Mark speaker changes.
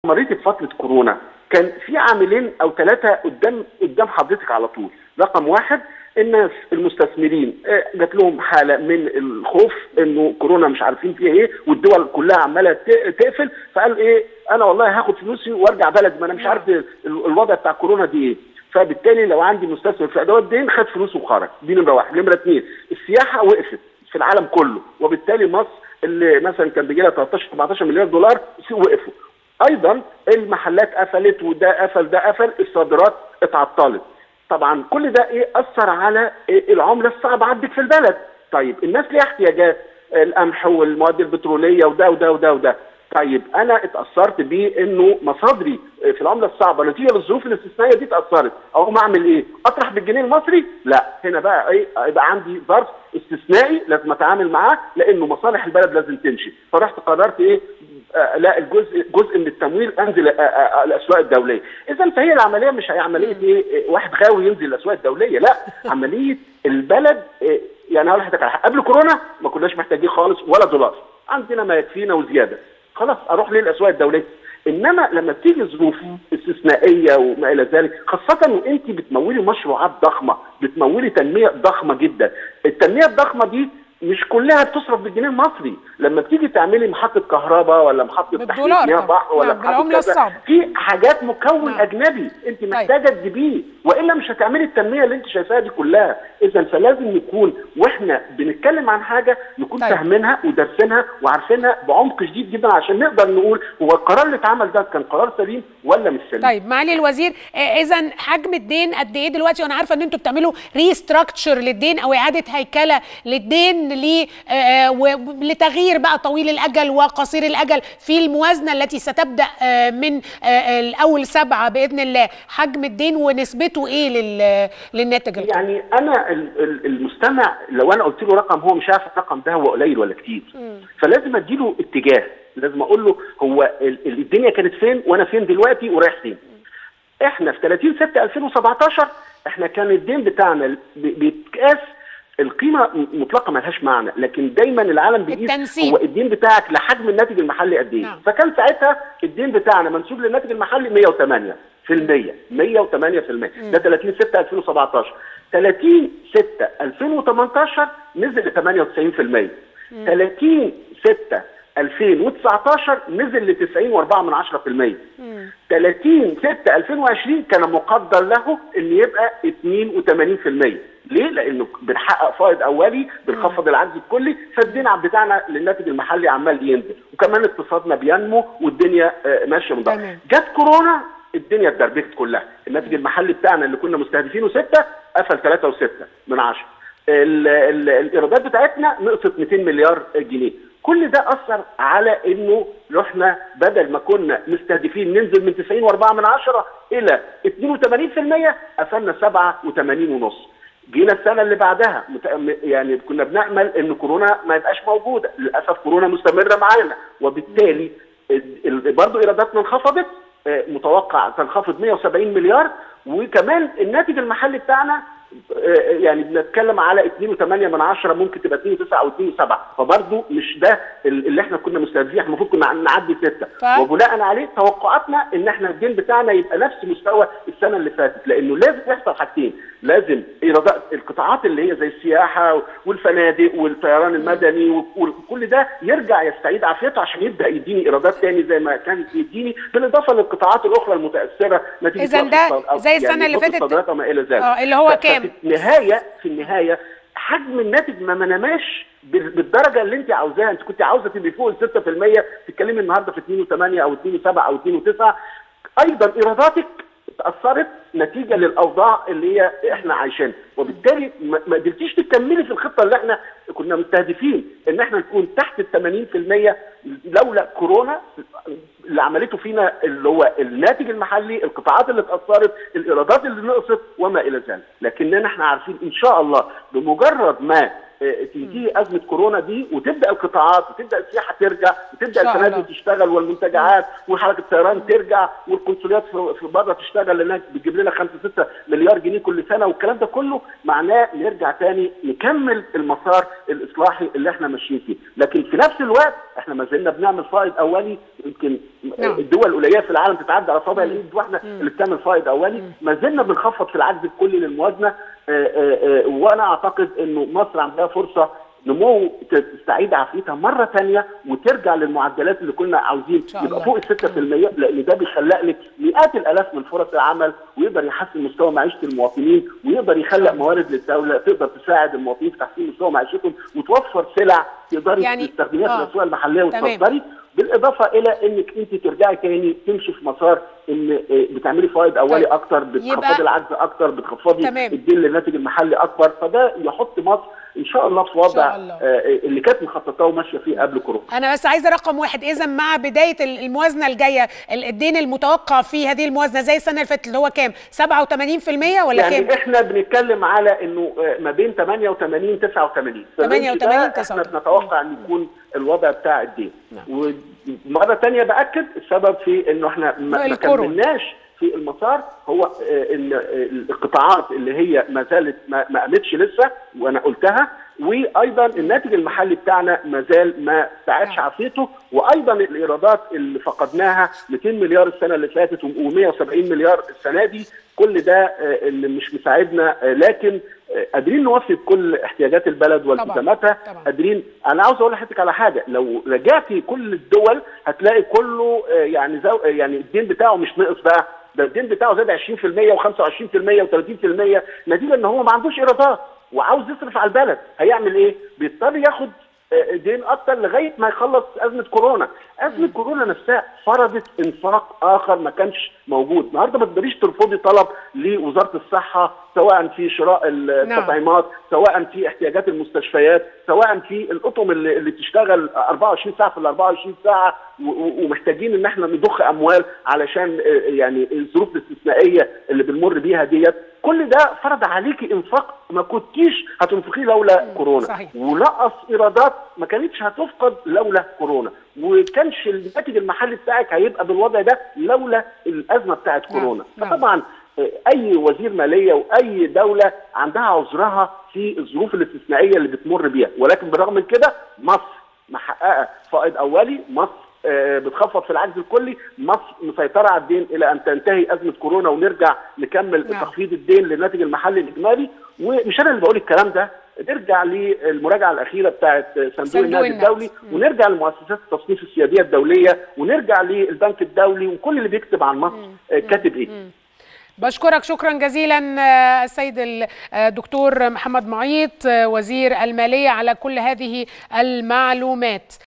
Speaker 1: مريتي بفتره كورونا كان في عاملين او ثلاثه قدام قدام حضرتك على طول رقم واحد الناس المستثمرين آه، جات لهم حاله من الخوف انه كورونا مش عارفين فيها ايه والدول كلها عماله ت- تقفل فقال ايه انا والله هاخد فلوسي وارجع بلدي ما انا مش عارف ال- الوضع بتاع كورونا دي ايه فبالتالي لو عندي مستثمر في ادوات دين خد فلوسه وخرج دي نمره واحد نمره اثنين السياحه وقفت في العالم كله وبالتالي مصر اللي مثلا كان بيجي لها 13 14 مليار دولار وقفوا ايضا المحلات قفلت وده قفل ده قفل الصادرات اتعطلت طبعا كل ده ايه اثر على إيه العمله الصعبه عندك في البلد طيب الناس ليها احتياجات القمح والمواد البتروليه وده وده وده وده طيب انا اتاثرت بانه مصادري في العمله الصعبه نتيجه للظروف الاستثنائيه دي اتاثرت اقوم اعمل ايه؟ اطرح بالجنيه المصري؟ لا هنا بقى ايه يبقى عندي ظرف استثنائي لازم اتعامل معاه لانه مصالح البلد لازم تمشي فرحت قررت ايه؟ آه لا الجزء جزء من التمويل انزل آه آه الاسواق الدوليه، اذا فهي العمليه مش هي عمليه ايه واحد غاوي ينزل الاسواق الدوليه، لا عمليه البلد إيه يعني هقول لحضرتك على حاجة. قبل كورونا ما كناش محتاجين خالص ولا دولار، عندنا ما يكفينا وزياده، خلاص اروح ليه الاسواق الدوليه؟ انما لما بتيجي ظروف استثنائيه وما الى ذلك خاصه وانت بتمولي مشروعات ضخمه بتمولي تنميه ضخمه جدا التنميه الضخمه دي مش كلها بتصرف بالجنيه المصري لما بتيجي تعملي محطه كهرباء ولا محطه تحليل
Speaker 2: بالدولار
Speaker 1: مياه
Speaker 2: طبعا.
Speaker 1: بحر ولا
Speaker 2: نعم،
Speaker 1: محطه
Speaker 2: بالعملة
Speaker 1: كذا.
Speaker 2: الصعبة.
Speaker 1: في حاجات مكون
Speaker 2: نعم.
Speaker 1: اجنبي انت محتاجه تجيبيه والا مش هتعملي التنميه اللي انت شايفاها دي كلها اذا فلازم نكون واحنا بنتكلم عن حاجه نكون
Speaker 2: طيب.
Speaker 1: فاهمينها ودارسينها وعارفينها بعمق شديد جدا عشان نقدر نقول هو القرار اللي اتعمل ده كان قرار سليم ولا مش سليم
Speaker 2: طيب معالي الوزير اذا حجم الدين قد ايه دلوقتي وانا عارفه ان انتوا بتعملوا ريستراكشر للدين او اعاده هيكله للدين ل آه، آه، و- لتغيير بقى طويل الاجل وقصير الاجل في الموازنه التي ستبدا آه، من آه، الاول سبعه باذن الله حجم الدين ونسبته ايه لل- للناتج القومي؟
Speaker 1: يعني انا ال- ال- المستمع لو انا قلت له رقم هو مش عارف الرقم ده هو قليل ولا كتير فلازم اديله اتجاه لازم اقول له هو ال- ال- الدنيا كانت فين وانا فين دلوقتي ورايح فين احنا في 30 6 2017 احنا كان الدين بتاعنا ب- بيتقاس القيمه م- مطلقه ملهاش معنى لكن دايما العالم بيقيس
Speaker 2: التنسيب.
Speaker 1: هو الدين بتاعك لحجم الناتج المحلي قد ايه
Speaker 2: نعم.
Speaker 1: فكان ساعتها الدين بتاعنا منسوب للناتج المحلي 108 في المية 108 في المية ده 30 6 2017 30 6 2018 نزل ل 98 في المية 30 6 2019 نزل ل 90.4 من 10 في المية 30 6 2020 كان مقدر له ان يبقى 82% ليه؟ لانه بنحقق فائض اولي بنخفض العجز الكلي فالدين عم بتاعنا للناتج المحلي عمال ينزل وكمان اقتصادنا بينمو والدنيا آه، ماشيه من
Speaker 2: تمام.
Speaker 1: جت كورونا الدنيا اتدربكت كلها الناتج المحلي بتاعنا اللي كنا مستهدفينه 6 قفل 3 و6 من 10 ال- ال- الايرادات بتاعتنا نقصت 200 مليار جنيه كل ده اثر على انه رحنا بدل ما كنا مستهدفين ننزل من 90.4 من 10 الى 82% قفلنا 87 ونص جينا السنه اللي بعدها مت- م- يعني كنا بنامل ان كورونا ما يبقاش موجوده للاسف كورونا مستمره معانا وبالتالي ال- ال- برضه ايراداتنا انخفضت آه، متوقع تنخفض 170 مليار وكمان الناتج المحلي بتاعنا آه، يعني بنتكلم على 2.8 من 10 ممكن تبقى 2.9 او 2.7 فبرضه مش ده ال- اللي احنا كنا مستهدفين احنا المفروض كنا نعدي 6
Speaker 2: ف-
Speaker 1: وبناء عليه توقعاتنا ان احنا الدين بتاعنا يبقى نفس مستوى السنه اللي فاتت لانه لازم يحصل حاجتين لازم ايرادات القطاعات اللي هي زي السياحه والفنادق والطيران المدني وكل ده يرجع يستعيد عافيته عشان يبدا يديني ايرادات تاني زي ما كان يديني بالاضافه للقطاعات الاخرى المتاثره نتيجه
Speaker 2: إذن
Speaker 1: وقف
Speaker 2: ده
Speaker 1: الصاد-
Speaker 2: زي السنة
Speaker 1: يعني
Speaker 2: اللي
Speaker 1: وقف
Speaker 2: فاتت-
Speaker 1: الصادرات وما الى ذلك
Speaker 2: آه، اللي هو
Speaker 1: ف-
Speaker 2: كام؟
Speaker 1: ففي النهايه في النهايه حجم الناتج ما مناماش بال- بالدرجه اللي انت عاوزاها انت كنت عاوزه تبقي فوق ال 6% تتكلمي النهارده في 2.8 او 2.7 او 2.9 ايضا ايراداتك اتاثرت نتيجه للاوضاع اللي هي احنا عايشينها وبالتالي ما ما قدرتيش تكملي في الخطه اللي احنا كنا مستهدفين ان احنا نكون تحت ال 80% لولا كورونا اللي عملته فينا اللي هو الناتج المحلي القطاعات اللي اتاثرت الايرادات اللي نقصت وما الى ذلك لكننا احنا عارفين ان شاء الله بمجرد ما تنتهي ازمه كورونا دي وتبدا القطاعات وتبدا السياحه ترجع وتبدا
Speaker 2: إن شاء
Speaker 1: الفنادق
Speaker 2: الله.
Speaker 1: تشتغل والمنتجعات وحركه الطيران ترجع والقنصليات في في بره تشتغل لانها بتجيب لنا 5 6 مليار جنيه كل سنه والكلام ده كله معناه نرجع تاني نكمل المسار الاصلاحي اللي احنا ماشيين فيه لكن في نفس الوقت احنا ما زلنا بنعمل فائض اولي يمكن
Speaker 2: نعم.
Speaker 1: الدول القليله في العالم تتعدى على صابع الايد واحنا اللي بتعمل فائض اولي ما زلنا بنخفض في العجز الكلي للموازنه آه، آه، آه، وانا اعتقد انه مصر عندها فرصه نمو تستعيد عافيتها مره ثانيه وترجع للمعدلات اللي كنا عاوزين
Speaker 2: شاء
Speaker 1: يبقى
Speaker 2: الله.
Speaker 1: فوق ال 6% لان ده بيخلق لك مئات الالاف من فرص العمل ويقدر يحسن مستوى معيشه المواطنين ويقدر يخلق موارد للدوله تقدر تساعد المواطنين في تحسين مستوى معيشتهم وتوفر سلع تقدري
Speaker 2: يعني-
Speaker 1: تستخدميها في
Speaker 2: آه.
Speaker 1: الاسواق المحليه
Speaker 2: تمام.
Speaker 1: وتصدري بالاضافه الى انك انت ترجعي تاني تمشي في مسار ان آه، بتعملي فوائد اولي
Speaker 2: طيب.
Speaker 1: اكتر
Speaker 2: يبقى-
Speaker 1: بتخفضي العجز اكتر بتخفضي
Speaker 2: تمام.
Speaker 1: الدين للناتج المحلي اكبر فده يحط مصر ان شاء الله في وضع
Speaker 2: الله.
Speaker 1: آه، اللي كانت مخططاه وماشيه فيه قبل كورونا
Speaker 2: انا بس عايزه رقم واحد اذا مع بدايه الموازنه الجايه ال- الدين المتوقع في هذه الموازنه زي السنه اللي فاتت اللي هو كام 87% ولا كام
Speaker 1: يعني احنا بنتكلم على انه آه، ما بين 88 89
Speaker 2: 88
Speaker 1: فالرينج ده
Speaker 2: 89.
Speaker 1: احنا بنتوقع ان يكون الوضع بتاع الدين ومره ثانيه باكد السبب في انه احنا ما ما
Speaker 2: الكورونا.
Speaker 1: كملناش في المسار هو آه، ان آه، القطاعات اللي هي ما زالت ما ما قامتش لسه وانا قلتها وايضا الناتج المحلي بتاعنا ما زال ما استعادش
Speaker 2: نعم.
Speaker 1: عافيته وايضا الايرادات اللي فقدناها 200 مليار السنه اللي فاتت و170 مليار السنه دي كل ده آه، اللي مش مساعدنا آه، لكن آه، قادرين نوفي بكل احتياجات البلد والتزاماتها
Speaker 2: طبعاً.
Speaker 1: قادرين انا عاوز اقول لحضرتك على حاجه لو رجعتي كل الدول هتلاقي كله آه، يعني زو يعني الدين بتاعه مش نقص بقى ده الدين بتاعه زاد 20% و25% و30% نتيجه ان هو ما عندوش ايرادات وعاوز يصرف على البلد هيعمل ايه؟ بيضطر ياخد آه، دين اكتر لغايه ما يخلص ازمه كورونا، ازمه كورونا نفسها فرضت انفاق اخر ما كانش موجود، النهارده ما تقدريش ترفضي طلب لوزاره الصحه سواء في شراء التطعيمات، سواء في احتياجات المستشفيات، سواء في الاطقم اللي, اللي تشتغل 24 ساعه في ال 24 ساعه و- و- ومحتاجين ان احنا نضخ اموال علشان آه، يعني الظروف الاستثنائيه اللي بنمر بيها ديت، كل ده فرض عليكي انفاق ما كنتيش هتنفقيه لولا كورونا
Speaker 2: صحيح.
Speaker 1: ونقص ايرادات ما كانتش هتفقد لولا كورونا وكانش الناتج المحلي بتاعك هيبقى بالوضع ده لولا الازمه بتاعت
Speaker 2: نعم.
Speaker 1: كورونا
Speaker 2: نعم.
Speaker 1: فطبعا آه، اي وزير ماليه واي دوله عندها عذرها في الظروف الاستثنائيه اللي بتمر بيها ولكن بالرغم من كده مصر محققه فائض اولي مصر آه، بتخفض في العجز الكلي مصر مسيطره على الدين الى ان تنتهي ازمه كورونا ونرجع نكمل
Speaker 2: نعم.
Speaker 1: تخفيض الدين للناتج المحلي الاجمالي ومش انا اللي بقول الكلام ده نرجع للمراجعه الاخيره بتاعت صندوق
Speaker 2: صندوق
Speaker 1: النقد
Speaker 2: النقد.
Speaker 1: الدولي ونرجع لمؤسسات التصنيف السياديه الدوليه ونرجع للبنك الدولي وكل اللي بيكتب عن مصر آه، كاتب ايه
Speaker 2: بشكرك شكرا جزيلا آه، السيد الدكتور محمد معيط آه، وزير الماليه على كل هذه المعلومات